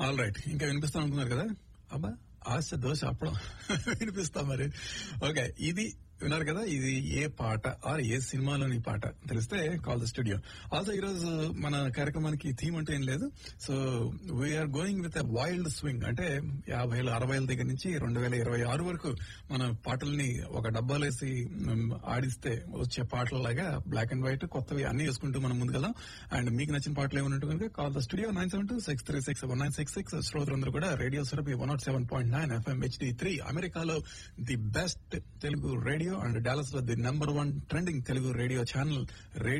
all right ఇంకా వినిపిస్తాను అనుకున్నారు కదా అబ్బా ఆశ దోశ అప్పడం వినిపిస్తా మరి ఓకే ఇది విన్నారు కదా ఇది ఏ పాట ఆర్ ఏ సినిమాలోని పాట తెలిస్తే కాల్ ద స్టూడియో ఆల్సో ఈ రోజు మన కార్యక్రమానికి థీమ్ అంటే ఏం లేదు so we are going with wild swing అంటే యాభైల అరవైల దగ్గర నుంచి రెండు వేల ఇరవై ఆరు వరకు మన పాటల్ని ఒక డబ్బాలో వేసి మ్, ఆడిస్తే వచ్చే పాటలలాగా బ్లాక్ అండ్ వైట్ కొత్తవి అన్ని వేసుకుంటూ మనం ముందుకెళ్దాం అండ్ మీకు నచ్చిన పాటలు ఏమైనా కనుక call the studio nine seven two six three six one nine six six శ్రోతలందరూ కూడా radio Surabhi one not seven point nine FM HD three అమెరికాలో the best Telugu radio and Dallas లో the number one trending Telugu radio channel radio